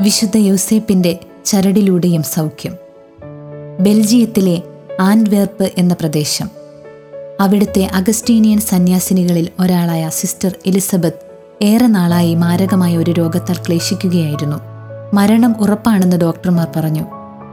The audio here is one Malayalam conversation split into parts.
വിശുദ്ധ യൗസേപ്പിന്റെ ചരടിലൂടെയും സൗഖ്യം ബെൽജിയത്തിലെ ആൻഡ്വേർപ്പ് എന്ന പ്രദേശം അവിടുത്തെ അഗസ്റ്റീനിയൻ സന്യാസിനികളിൽ ഒരാളായ സിസ്റ്റർ എലിസബത്ത് ഏറെ നാളായി മാരകമായ ഒരു രോഗത്താൽ ക്ലേശിക്കുകയായിരുന്നു മരണം ഉറപ്പാണെന്ന് ഡോക്ടർമാർ പറഞ്ഞു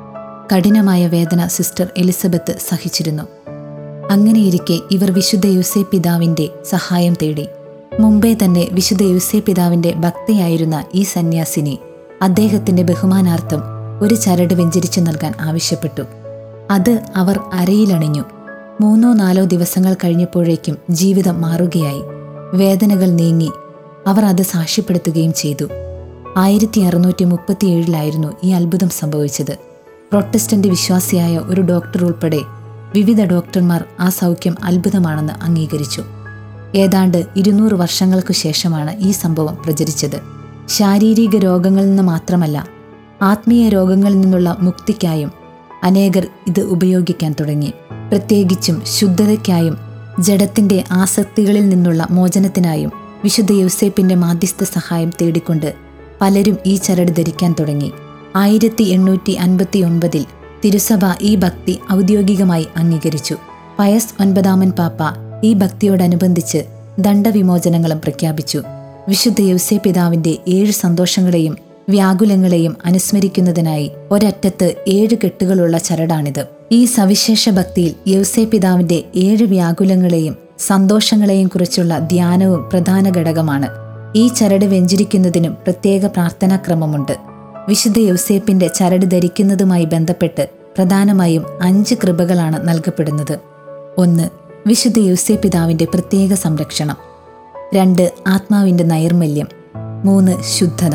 കഠിനമായ വേദന സിസ്റ്റർ എലിസബത്ത് സഹിച്ചിരുന്നു അങ്ങനെയിരിക്കെ ഇവർ വിശുദ്ധ യൂസേ പിതാവിന്റെ സഹായം തേടി മുമ്പേ തന്നെ വിശുദ്ധ യൂസേ പിതാവിന്റെ ഭക്തയായിരുന്ന ഈ സന്യാസിനി അദ്ദേഹത്തിന്റെ ബഹുമാനാർത്ഥം ഒരു ചരട് വെഞ്ചരിച്ചു നൽകാൻ ആവശ്യപ്പെട്ടു അത് അവർ അരയിലണിഞ്ഞു മൂന്നോ നാലോ ദിവസങ്ങൾ കഴിഞ്ഞപ്പോഴേക്കും ജീവിതം മാറുകയായി വേദനകൾ നീങ്ങി അവർ അത് സാക്ഷ്യപ്പെടുത്തുകയും ചെയ്തു ആയിരത്തി അറുന്നൂറ്റി മുപ്പത്തിയേഴിലായിരുന്നു ഈ അത്ഭുതം സംഭവിച്ചത് പ്രൊട്ടസ്റ്റന്റ് വിശ്വാസിയായ ഒരു ഡോക്ടർ ഉൾപ്പെടെ വിവിധ ഡോക്ടർമാർ ആ സൗഖ്യം അത്ഭുതമാണെന്ന് അംഗീകരിച്ചു ഏതാണ്ട് ഇരുന്നൂറ് വർഷങ്ങൾക്കു ശേഷമാണ് ഈ സംഭവം പ്രചരിച്ചത് ശാരീരിക രോഗങ്ങളിൽ നിന്ന് മാത്രമല്ല ആത്മീയ രോഗങ്ങളിൽ നിന്നുള്ള മുക്തിക്കായും അനേകർ ഇത് ഉപയോഗിക്കാൻ തുടങ്ങി പ്രത്യേകിച്ചും ശുദ്ധതയ്ക്കായും ജഡത്തിന്റെ ആസക്തികളിൽ നിന്നുള്ള മോചനത്തിനായും വിശുദ്ധ യൗസേപ്പിന്റെ മാധ്യസ്ഥ സഹായം തേടിക്കൊണ്ട് പലരും ഈ ചരട് ധരിക്കാൻ തുടങ്ങി ആയിരത്തി എണ്ണൂറ്റി അൻപത്തി ഒൻപതിൽ തിരുസഭ ഈ ഭക്തി ഔദ്യോഗികമായി അംഗീകരിച്ചു പയസ് ഒൻപതാമൻ പാപ്പ ഈ ഭക്തിയോടനുബന്ധിച്ച് ദണ്ഡവിമോചനങ്ങളും പ്രഖ്യാപിച്ചു വിശുദ്ധ യൗസേ പിതാവിന്റെ ഏഴ് സന്തോഷങ്ങളെയും വ്യാകുലങ്ങളെയും അനുസ്മരിക്കുന്നതിനായി ഒരറ്റത്ത് ഏഴ് കെട്ടുകളുള്ള ചരടാണിത് ഈ സവിശേഷ ഭക്തിയിൽ യൗസേ പിതാവിന്റെ ഏഴ് വ്യാകുലങ്ങളെയും സന്തോഷങ്ങളെയും കുറിച്ചുള്ള ധ്യാനവും പ്രധാന ഘടകമാണ് ഈ ചരട് വെഞ്ചരിക്കുന്നതിനും പ്രത്യേക പ്രാർത്ഥനാക്രമമുണ്ട് വിശുദ്ധ യൗസേപ്പിന്റെ ചരട് ധരിക്കുന്നതുമായി ബന്ധപ്പെട്ട് പ്രധാനമായും അഞ്ച് കൃപകളാണ് നൽകപ്പെടുന്നത് ഒന്ന് വിശുദ്ധ യൗസേ പിതാവിന്റെ പ്രത്യേക സംരക്ഷണം രണ്ട് ആത്മാവിന്റെ നൈർമല്യം മൂന്ന് ശുദ്ധത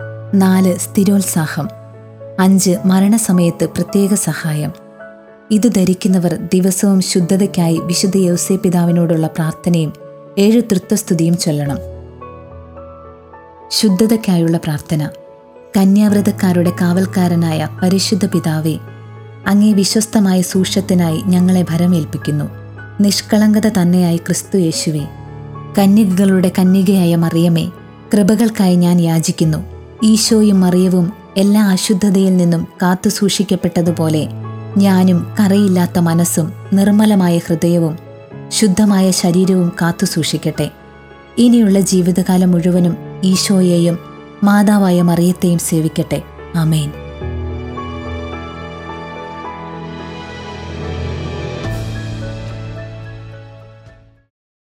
നാല് സ്ഥിരോത്സാഹം അഞ്ച് മരണസമയത്ത് പ്രത്യേക സഹായം ഇത് ധരിക്കുന്നവർ ദിവസവും ശുദ്ധതയ്ക്കായി വിശുദ്ധ യൗസേ പിതാവിനോടുള്ള പ്രാർത്ഥനയും ഏഴ് തൃത്വസ്തുതിയും ചൊല്ലണം ശുദ്ധതയ്ക്കായുള്ള പ്രാർത്ഥന കന്യാവ്രതക്കാരുടെ കാവൽക്കാരനായ പരിശുദ്ധ പിതാവേ അങ്ങേ വിശ്വസ്തമായ സൂക്ഷത്തിനായി ഞങ്ങളെ ഭരമേൽപ്പിക്കുന്നു നിഷ്കളങ്കത തന്നെയായി ക്രിസ്തു യേശുവേ കന്യകകളുടെ കന്യകയായ മറിയമേ കൃപകൾക്കായി ഞാൻ യാചിക്കുന്നു ഈശോയും മറിയവും എല്ലാ അശുദ്ധതയിൽ നിന്നും കാത്തു സൂക്ഷിക്കപ്പെട്ടതുപോലെ ഞാനും കറയില്ലാത്ത മനസ്സും നിർമ്മലമായ ഹൃദയവും ശുദ്ധമായ ശരീരവും കാത്തു സൂക്ഷിക്കട്ടെ ഇനിയുള്ള ജീവിതകാലം മുഴുവനും ഈശോയെയും മാതാവായ മറിയത്തെയും സേവിക്കട്ടെ ആമേൻ